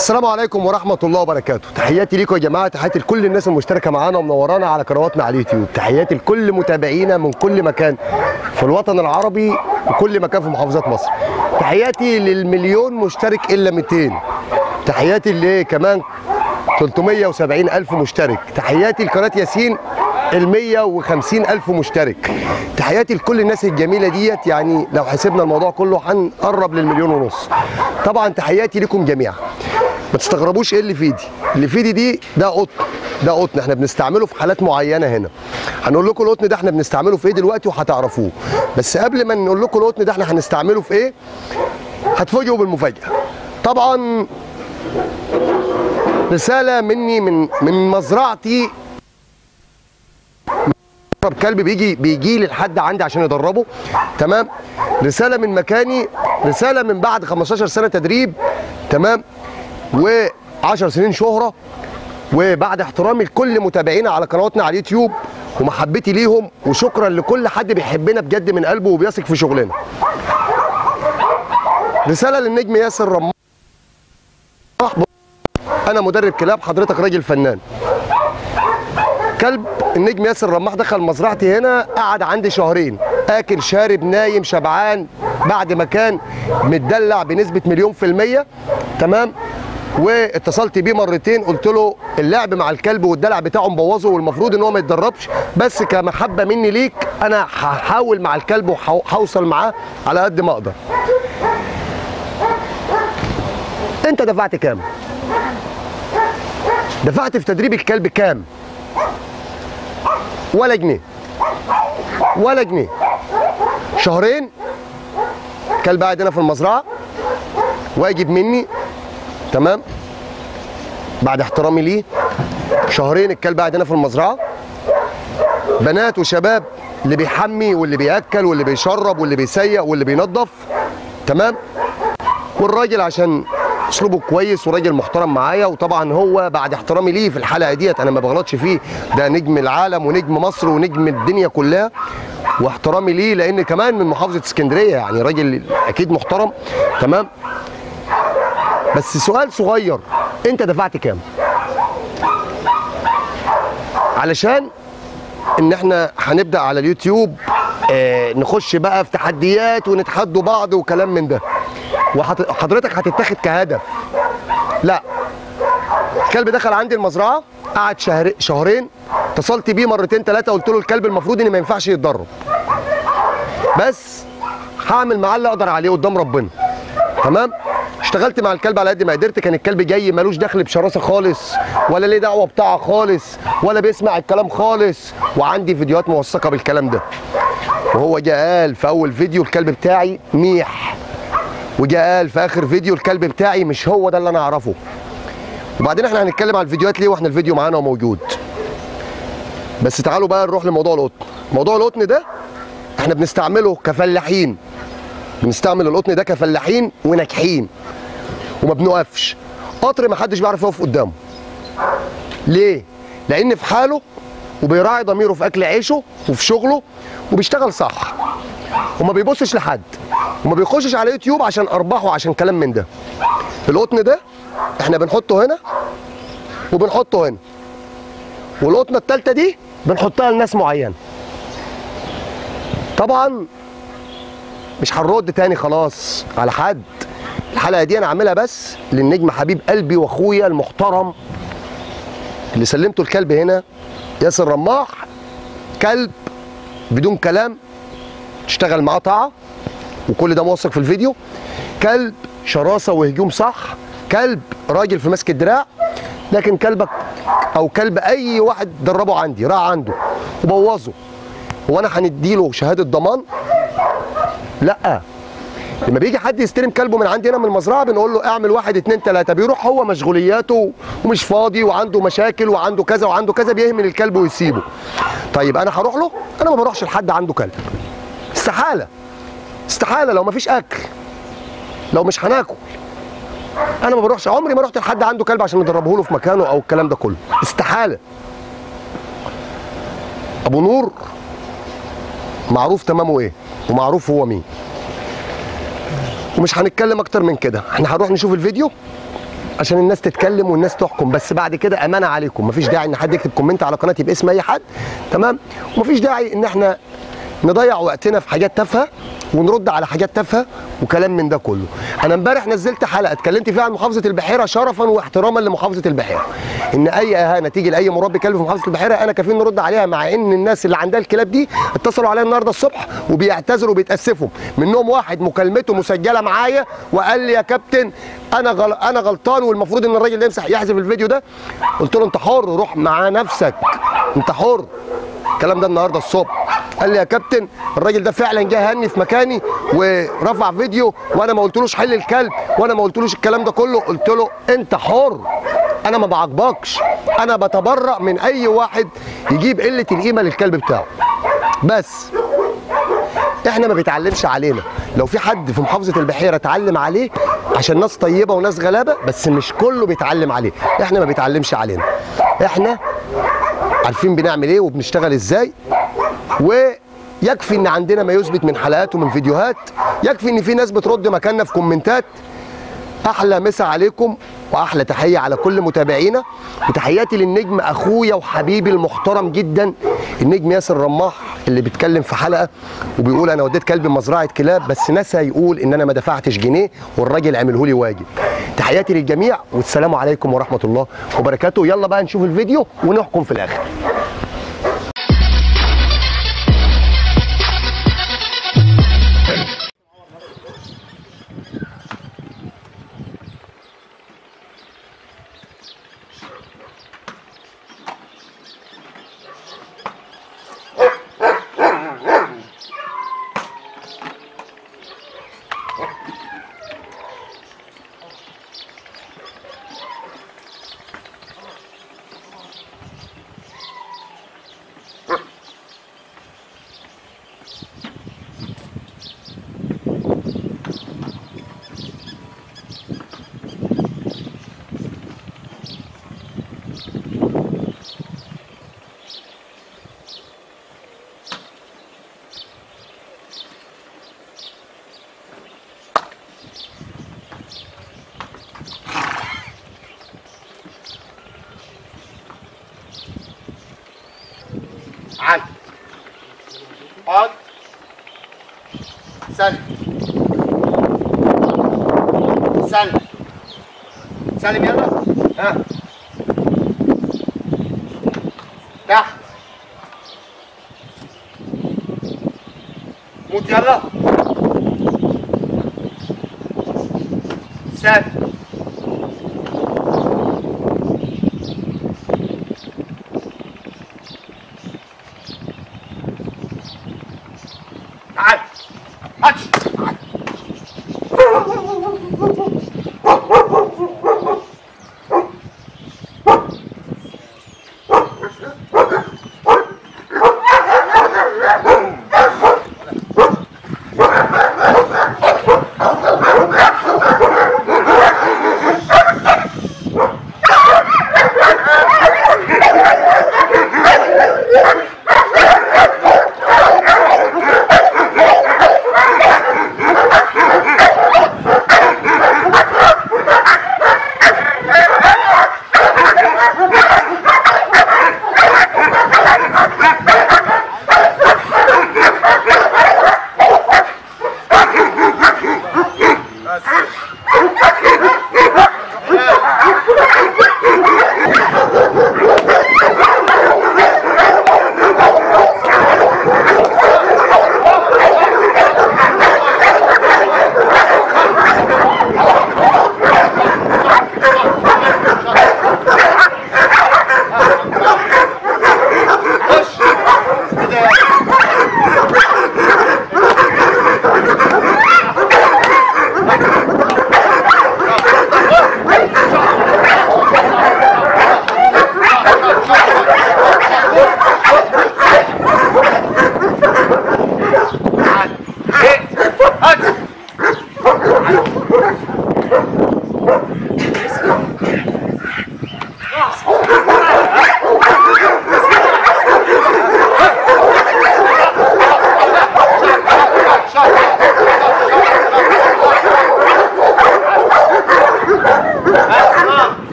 السلام عليكم ورحمة الله وبركاته تحياتي ليكم يا جماعة تحياتي لكل الناس المشتركة معانا ومنورانا على قنواتنا على اليوتيوب تحياتي لكل متابعينا من كل مكان في الوطن العربي وكل مكان في محافظات مصر تحياتي للمليون مشترك إلا 200 تحياتي اللي كمان 370 ألف مشترك تحياتي لقناة ياسين ال 150 ألف مشترك تحياتي لكل الناس الجميلة ديت يعني لو حسبنا الموضوع كله هنقرب للمليون ونص طبعا تحياتي لكم جميعا ما تستغربوش ايه اللي في ايدي اللي في ايدي دي ده قطن ده قطن احنا بنستعمله في حالات معينه هنا هنقول لكم القطن ده احنا بنستعمله في ايه دلوقتي وهتعرفوه بس قبل ما نقول لكم القطن ده احنا هنستعمله في ايه هتفاجئوا بالمفاجاه طبعا رساله مني من من مزرعتي كلب بيجي بيجي لي لحد عندي عشان يدربه تمام رساله من مكاني رساله من بعد 15 سنه تدريب تمام و10 سنين شهره وبعد احترامي لكل متابعينا على قنواتنا على اليوتيوب ومحبتي ليهم وشكرا لكل حد بيحبنا بجد من قلبه وبيثق في شغلنا رساله للنجم ياسر رماح انا مدرب كلاب حضرتك راجل فنان كلب النجم ياسر رماح دخل مزرعتي هنا قعد عندي شهرين اكل شارب نايم شبعان بعد ما كان متدلع بنسبه مليون في الميه تمام واتصلت بيه مرتين قلت له اللعب مع الكلب والدلع بتاعه مبوظه والمفروض ان هو ما يتدربش بس كمحبه مني ليك انا هحاول مع الكلب وهوصل معاه على قد ما اقدر انت دفعت كام دفعت في تدريب الكلب كام ولا جنيه ولا جنيه شهرين كلب قاعد هنا في المزرعه واجب مني تمام بعد احترامي ليه شهرين الكلب قاعد هنا في المزرعه بنات وشباب اللي بيحمي واللي بياكل واللي بيشرب واللي بيسيق واللي بينظف تمام والراجل عشان اسلوبه كويس وراجل محترم معايا وطبعا هو بعد احترامي ليه في الحلقه ديت انا ما بغلطش فيه ده نجم العالم ونجم مصر ونجم الدنيا كلها واحترامي ليه لان كمان من محافظه اسكندريه يعني راجل اكيد محترم تمام بس سؤال صغير انت دفعت كام علشان ان احنا هنبدا على اليوتيوب اه نخش بقى في تحديات ونتحدوا بعض وكلام من ده وحضرتك هتتاخد كهدف لا الكلب دخل عندي المزرعه قعد شهر شهرين اتصلت بيه مرتين ثلاثه قلت له الكلب المفروض ان ما ينفعش يتدرب بس هعمل معاه اللي اقدر عليه قدام ربنا تمام اشتغلت مع الكلب على قد ما قدرت كان الكلب جاي ملوش دخل بشراسه خالص ولا ليه دعوه بطاعه خالص ولا بيسمع الكلام خالص وعندي فيديوهات موثقه بالكلام ده وهو جه قال في اول فيديو الكلب بتاعي ميح وجه قال في اخر فيديو الكلب بتاعي مش هو ده اللي انا اعرفه وبعدين احنا هنتكلم على الفيديوهات ليه واحنا الفيديو معانا وموجود بس تعالوا بقى نروح لموضوع القطن موضوع القطن ده احنا بنستعمله كفلاحين بنستعمل القطن ده كفلاحين وناجحين وما بنوقفش قطر ما حدش بيعرف يقف قدامه ليه لان في حاله وبيراعي ضميره في اكل عيشه وفي شغله وبيشتغل صح وما بيبصش لحد وما بيخشش على يوتيوب عشان ارباح وعشان كلام من ده القطن ده احنا بنحطه هنا وبنحطه هنا والقطنه الثالثه دي بنحطها لناس معينه طبعا مش هنرد تاني خلاص على حد الحلقه دي انا عاملها بس للنجم حبيب قلبي واخويا المحترم اللي سلمته الكلب هنا ياسر رماح كلب بدون كلام تشتغل معاه طاعه وكل ده موثق في الفيديو كلب شراسه وهجوم صح كلب راجل في مسك الدراع لكن كلبك او كلب اي واحد دربه عندي راح عنده وبوظه هو انا هنديله شهاده ضمان لا لما بيجي حد يستلم كلبه من عندي هنا من المزرعه بنقول له اعمل واحد اتنين تلاته بيروح هو مشغولياته ومش فاضي وعنده مشاكل وعنده كذا وعنده كذا بيهمل الكلب ويسيبه. طيب انا هروح له؟ انا ما بروحش لحد عنده كلب. استحاله. استحاله لو ما فيش اكل. لو مش هناكل. انا ما بروحش عمري ما رحت لحد عنده كلب عشان ندربه له في مكانه او الكلام ده كله. استحاله. ابو نور معروف تمامه ايه ومعروف هو مين ومش هنتكلم اكتر من كده احنا هنروح نشوف الفيديو عشان الناس تتكلم والناس تحكم بس بعد كده امانه عليكم مفيش داعي ان حد يكتب كومنت على قناتي باسم اي حد تمام ومفيش داعي ان احنا نضيع وقتنا في حاجات تافهه ونرد على حاجات تافهه وكلام من ده كله انا امبارح نزلت حلقه اتكلمت فيها عن محافظه البحيره شرفا واحتراما لمحافظه البحيره ان اي اهانه تيجي لاي مربي كلب في محافظه البحيره انا كفيل نرد عليها مع ان الناس اللي عندها الكلاب دي اتصلوا عليا النهارده الصبح وبيعتذروا وبيتاسفوا منهم واحد مكالمته مسجله معايا وقال لي يا كابتن انا غل... انا غلطان والمفروض ان الراجل ده يمسح يحذف الفيديو ده قلت له انت حر روح مع نفسك انت حر الكلام ده النهارده الصبح قال لي يا كابتن الراجل ده فعلا جه هني في مكاني ورفع فيديو وانا ما قلتلوش حل الكلب وانا ما قلتلوش الكلام ده كله قلت له انت حر انا ما بعاقبكش انا بتبرأ من اي واحد يجيب قله القيمه للكلب بتاعه بس احنا ما بيتعلمش علينا لو في حد في محافظه البحيره اتعلم عليه عشان ناس طيبه وناس غلابه بس مش كله بيتعلم عليه احنا ما بيتعلمش علينا احنا عارفين بنعمل ايه وبنشتغل ازاي ويكفي ان عندنا ما يثبت من حلقات ومن فيديوهات يكفي ان في ناس بترد مكاننا في كومنتات احلى مسا عليكم واحلى تحيه على كل متابعينا وتحياتي للنجم اخويا وحبيبي المحترم جدا النجم ياسر رماح اللي بيتكلم في حلقه وبيقول انا وديت كلب مزرعه كلاب بس نسى يقول ان انا ما دفعتش جنيه والراجل عمله لي واجب تحياتي للجميع والسلام عليكم ورحمه الله وبركاته يلا بقى نشوف الفيديو ونحكم في الاخر عن اقعد سلم سلم سلم يلا ها تحت موت يلا سلم تعال هاتش تعال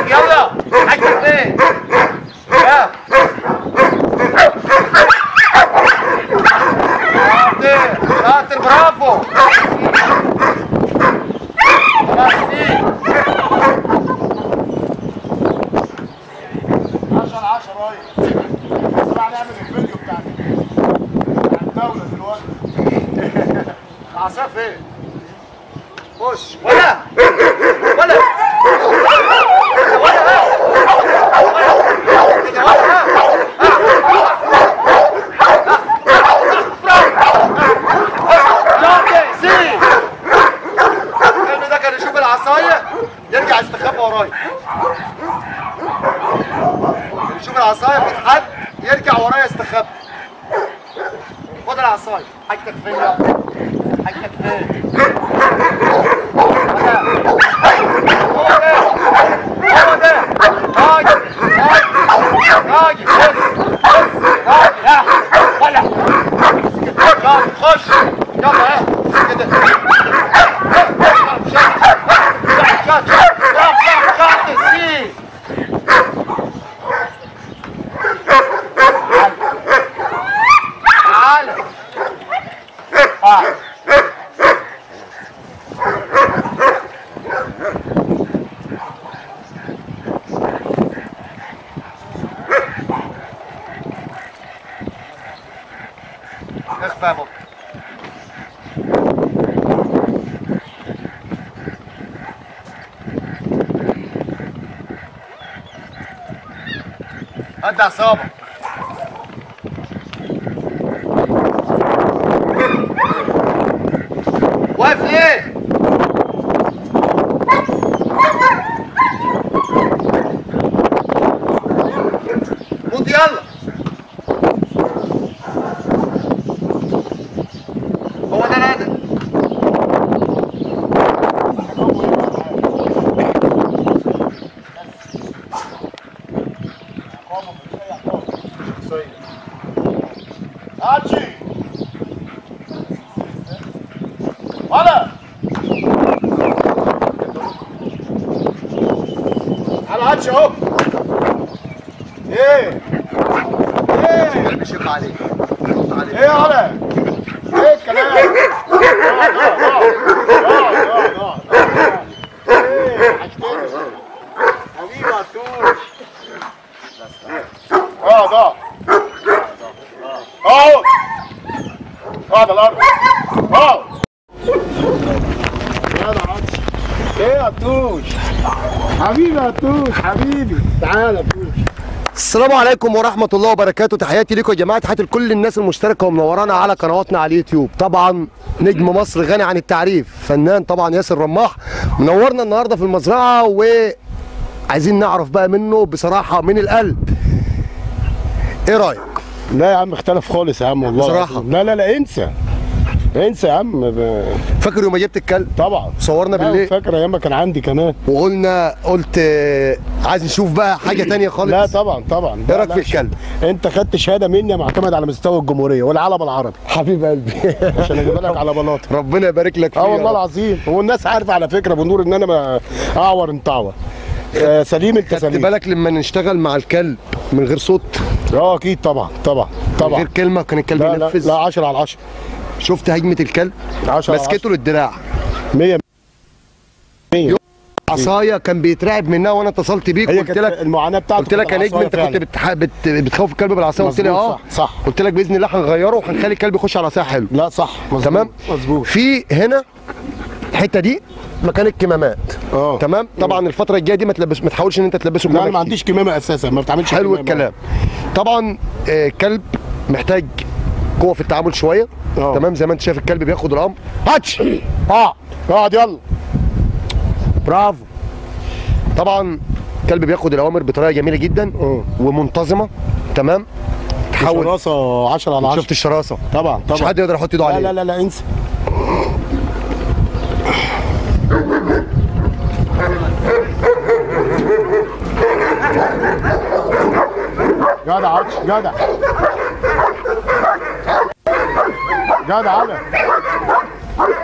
يلا حاجتك فين يا شاطر شاطر برافو خلاص سيب 10 10 رايح طلع نعمل الفيديو بتاع بتاع الدولة دلوقتي العصا فين خش ولا ولا ولا الكلب ده كان يشوف العصاية يرجع يستخبى ورايا كان يشوف العصاية في حد يرجع ورايا يستخبى خد العصاية حاجتك فين يا حاجتك فين ولا. هو ده هو ده راجل راجل راجل بص بص راجل ها ولا يلا خش يلا ها كده شات شات شات شات شات السين تعال تعال اخفى يا بابا هدي اعصابك واقف ليه؟ موت يلا هو ده نادر هاتشي ولا على هاتشي اهو ايه ايه مش يطلع عليك يطلع عليك ايه يا ولا ايه الكلام اقعد اقعد اقعد اقعد اقعد ايه وحشتني حبيبي عطوش اقعد اقعد اقعد اقعد على الارض اقعد يلا عطش ايه يا عطوش حبيبي يا عطوش حبيبي تعالى يا عطوش السلام عليكم ورحمة الله وبركاته تحياتي لكم يا جماعة تحياتي لكل الناس المشتركة ومنورانا على قنواتنا على اليوتيوب طبعا نجم مصر غني عن التعريف فنان طبعا ياسر رماح منورنا النهاردة في المزرعة وعايزين نعرف بقى منه بصراحة من القلب ايه رأيك؟ لا يا عم اختلف خالص يا عم والله بصراحة. العظيم. لا لا لا انسى انسى يا عم ب... فاكر يوم ما جبت الكلب طبعا صورنا لا، بالليل فاكر ايام ما كان عندي كمان وقلنا قلت آه، عايز نشوف بقى حاجة تانية خالص لا طبعا طبعا ايه رايك لا، في لا، الكلب؟ انت خدت شهاده مني معتمد على مستوى الجمهوريه والعلم العربي حبيب قلبي عشان اجيب لك على بلاطه ربنا يبارك لك فيه اه يا والله رب. العظيم والناس عارفه على فكره بنور ان انا ما اعور انت اعور آه سليم انت خدت سليم بالك لما نشتغل مع الكلب من غير صوت اه اكيد طبعا طبعا من طبعا غير كلمة كان الكلب لا لا ينفذ لا 10 على 10 شفت هجمة الكلب 10 على مسكته للدراع 100 100 عصايه كان بيترعب منها وانا اتصلت بيك هي قلت كانت لك المعاناه بتاعته قلت لك يا كانت نجم انت العصاية كنت بتح... بت... بتخوف الكلب بالعصايه قلت لي مظبوط، اه صح، صح. قلت لك باذن الله هنغيره وهنخلي الكلب يخش على عصايه حلو لا صح مظبوط تمام مظبوط في هنا الحته دي مكان الكمامات اه تمام طبعا الفتره الجايه دي ما تلبس ما تحاولش ان انت تلبسه لا انا كمامة ما كتير. عنديش كمامه اساسا ما بتعملش حلو كمامة. الكلام طبعا آه، الكلب محتاج قوه في التعامل شويه اه. تمام زي ما انت شايف الكلب بياخد الامر هاتش اه اقعد يلا برافو طبعا الكلب بياخد الاوامر بطريقه جميله جدا اه. ومنتظمه تمام تحاول راسه 10 على 10 شفت الشراسه طبعا مش طبعا حد يقدر يحط ايده لا عليه لا لا لا انسى جدع عطش جدع جدع على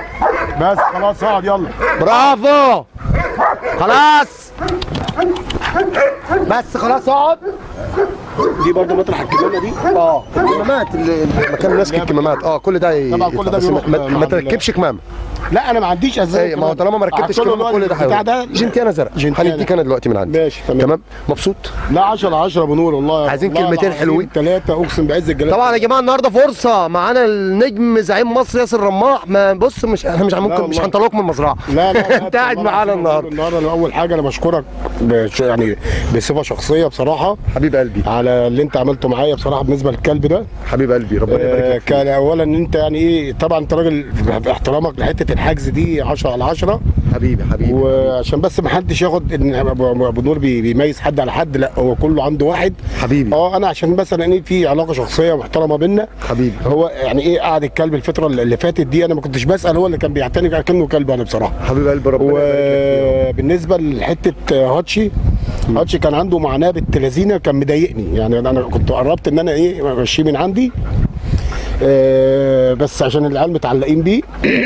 بس خلاص اقعد يلا برافو خلاص بس خلاص اقعد دي برضه مطرح الكمامه دي اه الكمامات اللي المكان اللي ماسك الكمامات اه كل ده ي- طبعا كل ده بس بيروح ما, مع ما ال- تركبش كمامه لا انا ما عنديش ازاي اي ما هو طالما ما ركبتش هحط له كمامه كل ده بتاع هيروح ده جنتيانا زرق جنتيانا. هنديك انا دلوقتي من عندي ماشي تمام تمام مبسوط لا 10 10 بنور والله عايزين والله كلمتين العظيم حلوين. ثلاثه اقسم بعز الجلال طبعا يا جماعه النهارده فرصه معانا النجم زعيم مصر ياسر رماح ما بص مش احنا مش ممكن مش والله. هنطلعوك من المزرعه لا لا انت قاعد والله معانا العظيم النهارده النهارده أنا اول حاجه انا بشكرك بش يعني بصفه شخصيه بصراحه حبيب قلبي على اللي انت عملته معايا بصراحه بالنسبه للكلب ده حبيب قلبي ربنا يبارك آه، لك فيك. كان اولا ان انت يعني ايه طبعا انت راجل باحترامك لحته الحجز دي 10 على 10 حبيبي حبيبي وعشان بس ما حدش ياخد ان ابو أبو نور بي- بيميز حد على حد لا هو كله عنده واحد حبيبي اه انا عشان مثلا ايه في علاقه شخصيه محترمه بينا حبيبي هو يعني ايه قعد الكلب الفتره اللي فاتت دي انا ما كنتش بسال هو اللي كان بيعتني كانه كلب انا بصراحه حبيب قلبي ربنا يبارك لك وبالنسبه لحته هاتشي هاتشي كان عنده معاناه بنت لذينه كان مضايقني يعني انا كنت قربت ان انا ايه امشيه من عندي آه، بس عشان العيال متعلقين بيه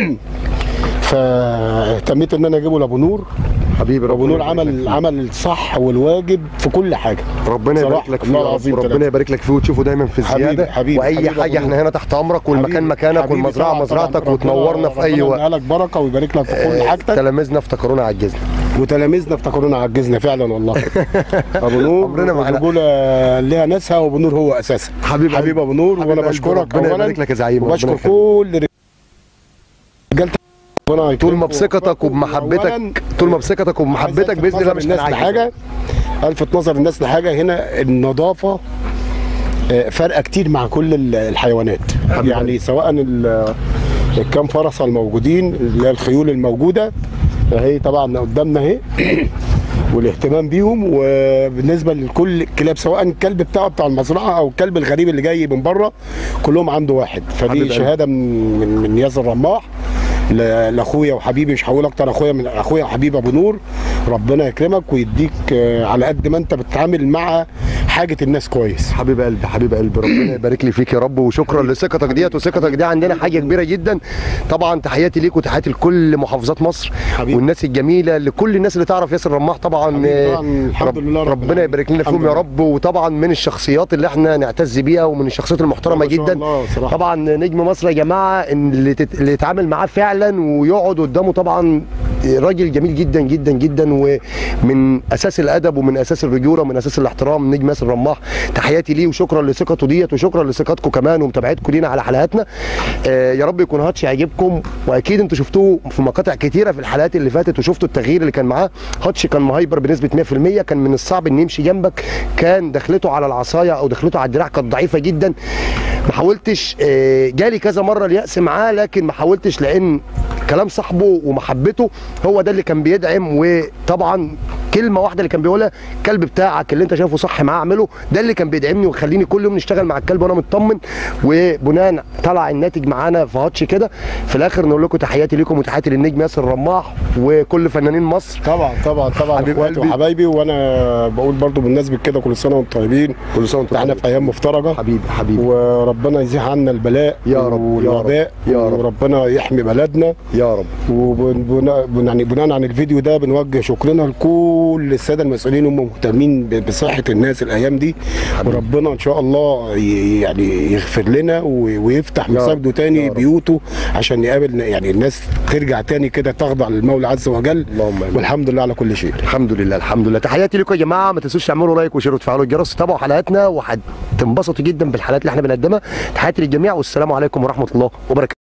فاهتميت ان انا اجيبه لابو نور حبيبي ابو ربنا نور يبارك لك عمل عمل الصح والواجب في كل حاجه ربنا يبارك بصراحة، لك فيه والله يا رب. العظيم ربنا ثلاثة. يبارك لك فيه وتشوفه دايما في حبيبي، الزياده حبيبي، واي حبيبي حاجه أبو احنا هنا تحت امرك والمكان حبيبي، مكانك حبيبي، والمزرعه طبعاً، مزرعتك طبعاً. وتنورنا في اي ربنا وقت يديها لك بركه ويبارك لك في كل حاجتك تلاميذنا افتكرونا عجزنا وتلاميذنا افتكرونا عجزنا فعلا والله ابو نور عمرنا ما الرجوله ليها ناسها وابو نور هو اساسا حبيب حبيب ابو نور حبيب وانا قلبي، بشكرك ربنا اولا يبارك لك يا زعيم، ربنا وبشكر يخليك. كل رجالتك ربنا طول يكرمكم ما بثقتك ويوفقكم. وبمحبتك أولاً، طول ما بثقتك وبمحبتك عايز باذن الله ألفت مش نظر الناس هنعجز لحاجه الفت نظر الناس لحاجه هنا النظافه آه، فارقه كتير مع كل ال- الحيوانات حبيبي. يعني سواء ال- الكام فرسه الموجودين اللي هي الخيول الموجوده اهي طبعا قدامنا اهي والاهتمام بيهم وبالنسبه لكل الكلاب سواء الكلب بتاعه بتاع المزرعه او الكلب الغريب اللي جاي من بره كلهم عنده واحد حبيب فدي قلبي. شهاده من من, من ياسر رماح ل- لاخويا وحبيبي مش هقول اكتر اخويا من اخويا وحبيبي ابو نور ربنا يكرمك ويديك آه، على قد ما انت بتتعامل مع حاجه الناس كويس حبيب قلبي حبيب قلبي ربنا يبارك لي فيك يا رب وشكرا لثقتك ديت وثقتك دي عندنا حاجه كبيره جدا طبعا تحياتي ليك وتحياتي لكل محافظات مصر حبيبي. والناس الجميله لكل الناس اللي تعرف ياسر رماح طبعا حبيبي آه، طبعاً، الحمد رب- لله رب ربنا العالمين. يبارك لنا الحمد فيهم يا لله. رب وطبعا من الشخصيات اللي احنا نعتز بيها ومن الشخصيات المحترمه ما شاء جدا الله صراحة. طبعا نجم مصر يا جماعه إن اللي تت... اللي يتعامل معاه فعلا ويقعد قدامه طبعا راجل جميل جدا جدا جدا ومن اساس الادب ومن اساس الرجوله ومن اساس الاحترام نجم ياسر رماح تحياتي ليه وشكرا لثقته ديت وشكرا لثقتكم كمان ومتابعتكم لينا على حلقاتنا آه يا رب يكون هاتش يعجبكم واكيد انتوا شفتوه في مقاطع كتيره في الحلقات اللي فاتت وشفتوا التغيير اللي كان معاه هاتش كان مهايبر بنسبه 100% كان من الصعب ان يمشي جنبك كان دخلته على العصايه او دخلته على الدراع كانت ضعيفه جدا ما حاولتش آه، جالي كذا مره اليأس معاه لكن ما حاولتش لان كلام صاحبه ومحبته هو ده اللي كان بيدعم وطبعا كلمه واحده اللي كان بيقولها الكلب بتاعك اللي انت شايفه صح معاه اعمله ده اللي كان بيدعمني ويخليني كل يوم نشتغل مع الكلب وانا مطمن وبناء طلع الناتج معانا في هاتش كده في الاخر نقول لكم تحياتي ليكم وتحياتي للنجم ياسر رماح وكل فنانين مصر طبعا طبعا طبعا حبيب اخواتي قلبي. وحبايبي وانا بقول برضو بالنسبه كده كل سنه وانتم طيبين كل سنه وانتم احنا طيبين. في ايام مفترجه حبيبي حبيبي وربنا يزيح عنا البلاء يا رب، يا رب، والوباء يا رب. وربنا يحمي بلدنا يا رب وبناء يعني بناء عن الفيديو ده بنوجه شكرنا لكل الساده المسؤولين هم مهتمين ب- بصحه الناس الايام دي وربنا ان شاء الله ي- يعني يغفر لنا و- ويفتح يا رب، مساجده تاني يا رب. بيوته عشان يقابل يعني الناس ترجع تاني كده تخضع للمولى عز وجل اللهم آمين. والحمد لله على كل شيء الحمد لله الحمد لله تحياتي لكم يا جماعه ما تنسوش تعملوا لايك وشير وتفعلوا الجرس وتابعوا حلقاتنا وهتنبسطوا جدا بالحلقات اللي احنا بنقدمها تحياتي للجميع والسلام عليكم ورحمه الله وبركاته